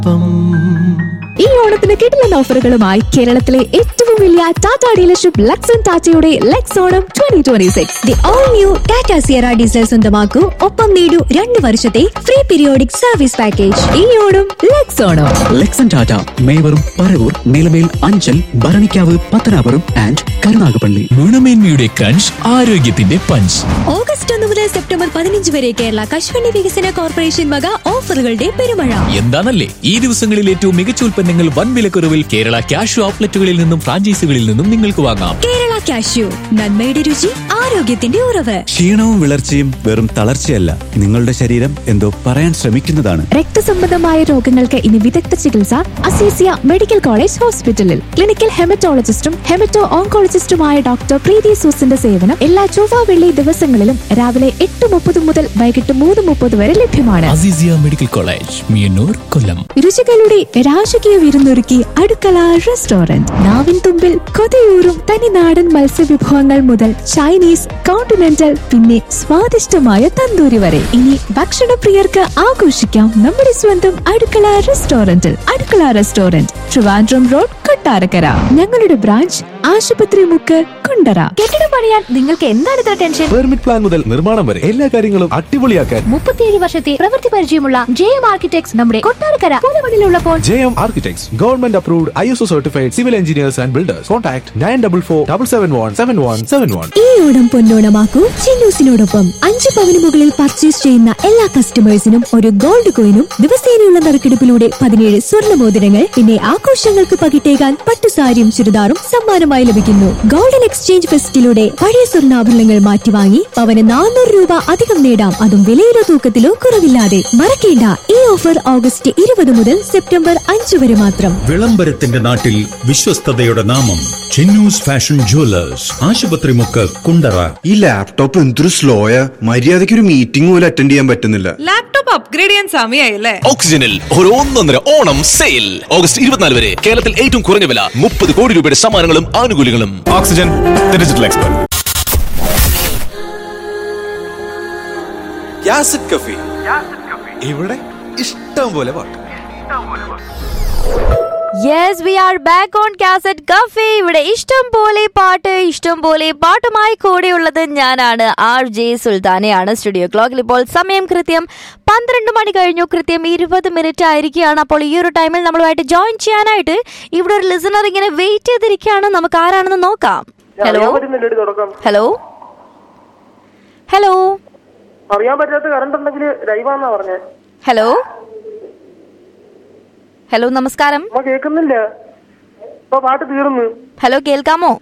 ഈ ഓണത്തിന് കിടിലൻ ഓഫറുകളുമായി കേരളത്തിലെ ഏറ്റവും വലിയ ടാറ്റ ഡീലർഷിപ്പ് ലക്സൺ ടാറ്റയുടെ ലെക്സ് Onam twenty twenty six the all new Tata Sierra diesel സ്വന്തമാക്കൂ ഒപ്പം നേടൂ രണ്ട് വർഷത്തെ ഫ്രീ പീരിയോഡിക് സർവീസ് പാക്കേജ് ഈ ഓണം ലെക്സ് ഓണം ലെക്സൺ ടാറ്റ മേവറും പരവൂർ നിലമേൽ അഞ്ചൽ ഭരണിക്കാവ് പത്തനാപുരം ആൻഡ് കരുനാഗപ്പള്ളി ഗുണമേന്മയുടെ ക്രഞ്ച് ആരോഗ്യത്തിന്റെ പഞ്ച് ഓഗസ്റ്റ് ഒന്ന് മുതൽ സെപ്റ്റംബർ പതിനഞ്ച് വരെ കേരള കശുവണ്ടി വികസന കോർപ്പറേഷൻ വക ഓഫറുകളുടെ പെരുമഴ എന്താണല്ലേ ഈ ദിവസങ്ങളിൽ ഏറ്റവും മികച്ച ഉൽപ്പന്നങ്ങൾ വൻ വിലക്കുറവിൽ കേരള ക്യാഷ് ഔട്ട്ലെറ്റുകളിൽ നിന്നും ഫ്രാഞ്ചൈസികളിൽ നിന്നും നിങ്ങൾക്ക് വാങ്ങാം കേരള കാഷ്യൂ നന്മയുടെ രുചി ആരോഗ്യത്തിന്റെ ഉറവ് ക്ഷീണവും വിളർച്ചയും വെറും തളർച്ചയല്ല നിങ്ങളുടെ ശരീരം എന്തോ പറയാൻ ശ്രമിക്കുന്നതാണ് രക്തസംബന്ധമായ രോഗങ്ങൾക്ക് ഇനി വിദഗ്ധ ചികിത്സ അസീസിയ മെഡിക്കൽ കോളേജ് ഹോസ്പിറ്റലിൽ ക്ലിനിക്കൽ ഹെമറ്റോളജിസ്റ്റും ഹെമറ്റോ ഓങ്കോളജിസ്റ്റുമായ ഡോക്ടർ പ്രീതി സൂസിന്റെ സേവനം എല്ലാ ചൊവ്വ വെള്ളി ദിവസങ്ങളിലും രാവിലെ എട്ട് മുപ്പത് മുതൽ വൈകിട്ട് മൂന്ന് മുപ്പത് വരെ ലഭ്യമാണ് അസീസിയ മെഡിക്കൽ കോളേജ് മിയന്നൂർ കൊല്ലം രുചികളുടെ രാജകീയ വിരുന്നൊരുക്കി അടുക്കള റെസ്റ്റോറന്റ് നാവിൻ തുമ്പിൽ കൊതിയൂറും തനിനാടൻ മത്സ്യവിഭവങ്ങൾ മുതൽ ചൈനീസ് കോണ്ടിനെന്റൽ പിന്നെ സ്വാദിഷ്ടമായ തന്തൂരി വരെ ഇനി ഭക്ഷണപ്രിയർക്ക് ആഘോഷിക്കാം നമ്മുടെ സ്വന്തം അടുക്കള റെസ്റ്റോറന്റിൽ അടുക്കള റെസ്റ്റോറന്റ് ട്രിവാൻഡ്രം റോഡ് കൊട്ടാരക്കര ഞങ്ങളുടെ ബ്രാഞ്ച് ആശുപത്രി മുക്ക് കുണ്ടറ കെട്ടിടം പണിയാൻ നിങ്ങൾക്ക് എന്താണ് ഇത്ര ടെൻഷൻ പെർമിറ്റ് പ്ലാൻ മുതൽ നിർമ്മാണം വരെ എല്ലാ കാര്യങ്ങളും അടിപൊളിയാക്കാൻ മുപ്പത്തിയേഴ് വർഷത്തെ പ്രവൃത്തി പരിചയമുള്ള ജെ എം ആർക്കിടെക്ട്സ് നമ്മുടെ കൊട്ടാരക്കര പുതുമണിലുള്ളപ്പോൾ J M architects government approved I S O certified civil engineers and builders contact nine double four double seven one seven one seven one ഈ ഓണം പൊന്നോണമാക്കൂ ചിന്നൂസിനോടൊപ്പം അഞ്ച് പവന് മുകളിൽ പർച്ചേസ് ചെയ്യുന്ന എല്ലാ കസ്റ്റമേഴ്സിനും ഒരു ഗോൾഡ് കോയിനും ദിവസേനയുള്ള നറുക്കെടുപ്പിലൂടെ പതിനേഴ് സ്വർണ്ണ മോതിരങ്ങൾ പിന്നെ ആഘോഷങ്ങൾക്ക് പകിട്ടേകാൻ പട്ടുസാരിയും ചുരിദാറും സമ്മാനമായി ലഭിക്കുന്നു ഗോൾഡൻ എക്സ്ചേഞ്ച് ഫെസ്റ്റിലൂടെ പഴയ സ്വർണ്ണാഭരണങ്ങൾ മാറ്റി വാങ്ങി പവന് നാനൂറ് രൂപ അധികം നേടാം അതും വിലയിലോ തൂക്കത്തിലോ കുറവില്ലാതെ മറക്കേണ്ട ഈ ഓഫർ ഓഗസ്റ്റ് ഇരുപത് മുതൽ സെപ്റ്റംബർ അഞ്ച് വരെ മാത്രം വിളംബരത്തിന്റെ നാട്ടിൽ വിശ്വസ്തതയുടെ നാമം ചിന്നൂസ് ഫാഷൻ ജ്വല്ലേഴ്സ് ആശുപത്രി മുക്ക് കുണ്ടറ ഈ ലാപ്ടോപ്പ് എന്തൊരു സ്ലോയാ മര്യാദയ്ക്ക് ഒരു മീറ്റിംഗ് പോലും അറ്റൻഡ് ചെയ്യാൻ പറ്റുന്നില്ല ലാപ്ടോപ്പ് അപ്ഗ്രേഡ് ചെയ്യാൻ സമയമായില്ലേ ഓക്സിജനിൽ ഒരു ഒന്നൊന്നര ഓണം സെയിൽ ഓഗസ്റ്റ് ഇരുപത്തിനാല് വരെ കേരളത്തിൽ ഏറ്റവും കുറഞ്ഞ വില മുപ്പത് കോടി രൂപയുടെ സമ്മാനങ്ങളും ആനുകൂല്യങ്ങളും ഓക്സിജൻ ഡിജിറ്റൽ എക്സ്പെർട്ട് യാസിഡ് കഫി ഇവിടെ ഇഷ്ടം പോലെ പാട്ട് yes we are back on cassette cafe ഇവിടെ ഇഷ്ടം പോലെ പാട്ട് ഇഷ്ടം പോലെ പാട്ടുമായി കൂടെയുള്ളത് ഞാനാണ് ആർ ജെ സുൽത്താനയാണ് സ്റ്റുഡിയോ ക്ലോക്കിൽ ഇപ്പോൾ സമയം കൃത്യം പന്ത്രണ്ട് മണി കഴിഞ്ഞു കൃത്യം ഇരുപത് മിനിറ്റ് ആയിരിക്കുകയാണ് അപ്പോൾ ഈ ഒരു ടൈമിൽ നമ്മളുമായിട്ട് ജോയിൻ ചെയ്യാനായിട്ട് ഇവിടെ ഒരു ലിസണർ ഇങ്ങനെ വെയിറ്റ് ചെയ്തിരിക്കുകയാണ് നമുക്ക് ആരാണെന്ന് നോക്കാം ഹലോ ഹലോ ഹലോ അറിയാൻ പറ്റാത്ത കറണ്ട് ഉണ്ടെങ്കിൽ ലൈവാന്നാ പറഞ്ഞേ ഹലോ ഹലോ നമസ്കാരം അമ്മ കേൾക്കുന്നില്ല ഇപ്പൊ പാട്ട് തീർന്നു ഹലോ കേൾക്കാമോ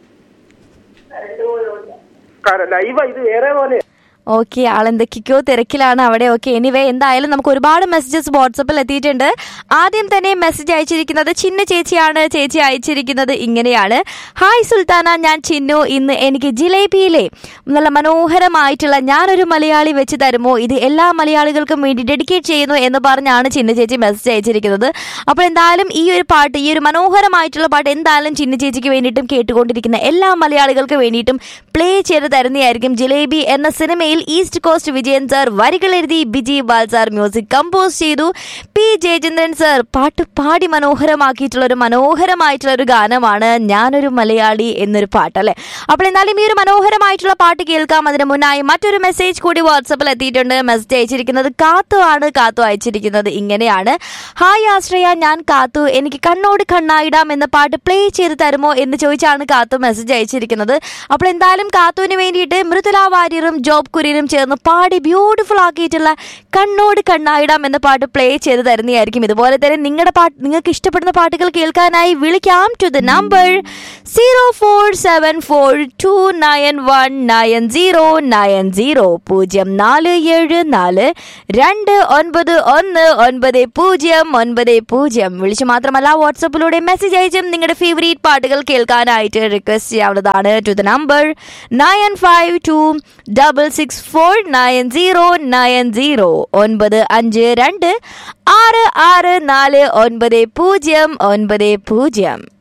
ലൈവാ ഇത് വേറെ പോലെ ഓക്കെ ആളെന്തൊക്കെയോ തിരക്കിലാണ് അവിടെ ഓക്കെ എനിവേ എന്തായാലും നമുക്ക് ഒരുപാട് മെസ്സേജസ് വാട്സപ്പിൽ എത്തിയിട്ടുണ്ട് ആദ്യം തന്നെ മെസ്സേജ് അയച്ചിരിക്കുന്നത് ചിന്ന ചേച്ചിയാണ് ചേച്ചി അയച്ചിരിക്കുന്നത് ഇങ്ങനെയാണ് ഹായ് സുൽത്താന ഞാൻ ചിന്നു ഇന്ന് എനിക്ക് ജിലേബിയിലെ നല്ല മനോഹരമായിട്ടുള്ള ഞാനൊരു മലയാളി വെച്ച് തരുമോ ഇത് എല്ലാ മലയാളികൾക്കും വേണ്ടി ഡെഡിക്കേറ്റ് ചെയ്യുന്നു എന്ന് പറഞ്ഞാണ് ചിന്ന ചേച്ചി മെസ്സേജ് അയച്ചിരിക്കുന്നത് അപ്പോൾ എന്തായാലും ഈ ഒരു പാട്ട് ഈ ഒരു മനോഹരമായിട്ടുള്ള പാട്ട് എന്തായാലും ചിന്ന ചേച്ചിക്ക് വേണ്ടിയിട്ടും കേട്ടുകൊണ്ടിരിക്കുന്ന എല്ലാ മലയാളികൾക്ക് വേണ്ടിയിട്ടും പ്ലേ ചെയ്ത് തരുന്നതായിരിക്കും ജിലേബി എന്ന സിനിമയിൽ ഈസ്റ്റ് കോസ്റ്റ് വിജയൻ സാർ വരികൾ എഴുതി Biji Bal sir music compose ചെയ്തു പി ജയചന്ദ്രൻ സാർ പാട്ട് പാടി മനോഹരമാക്കിയിട്ടുള്ള ഒരു മനോഹരമായിട്ടുള്ള ഒരു ഗാനമാണ് ഞാനൊരു മലയാളി എന്നൊരു പാട്ട് അല്ലേ അപ്പോൾ എന്നാലും ഈ ഒരു മനോഹരമായിട്ടുള്ള പാട്ട് കേൾക്കാം അതിന് മുന്നായി മറ്റൊരു മെസ്സേജ് കൂടി വാട്സപ്പിൽ എത്തിയിട്ടുണ്ട് മെസ്സേജ് അയച്ചിരിക്കുന്നത് കാത്തു ആണ് കാത്തു അയച്ചിരിക്കുന്നത് ഇങ്ങനെയാണ് ഹായ് ആശ്രയ ഞാൻ കാത്തു എനിക്ക് കണ്ണോട് കണ്ണായിടാം എന്ന പാട്ട് പ്ലേ ചെയ്ത് തരുമോ എന്ന് ചോദിച്ചാണ് കാത്തു മെസ്സേജ് അയച്ചിരിക്കുന്നത് അപ്പോൾ എന്തായാലും കാത്തുവിന് വേണ്ടിയിട്ട് മൃദുല വാര്യറും ജോബ് കുര്യനും ചേർന്ന് പാടി ബ്യൂട്ടിഫുൾ ആക്കിയിട്ടുള്ള കണ്ണോട് കണ്ണായിടാം എന്ന പാട്ട് പ്ലേ ചെയ്ത് തരുന്നതായിരിക്കും ഇതുപോലെ തന്നെ നിങ്ങളുടെ പാട്ട് നിങ്ങൾക്ക് ഇഷ്ടപ്പെടുന്ന പാട്ടുകൾ കേൾക്കാനായി വിളിക്കാം to the number zero four seven four two nine one nine zero nine zero പൂജ്യം നാല് ഏഴ് നാല് രണ്ട് ഒൻപത് ഒന്ന് ഒൻപത് പൂജ്യം ഒൻപത് പൂജ്യം വിളിച്ചു മാത്രമല്ല വാട്സപ്പിലൂടെ മെസ്സേജ് അയച്ചും നിങ്ങളുടെ ഫേവറേറ്റ് പാട്ടുകൾ കേൾക്കാനായിട്ട് റിക്വസ്റ്റ് ചെയ്യാവുന്നതാണ് to the number nine five two double six four nine zero nine zero ഒൻപത് അഞ്ച് രണ്ട് ആറ് ആറ് നാല് ഒൻപത് പൂജ്യം ഒൻപത് പൂജ്യം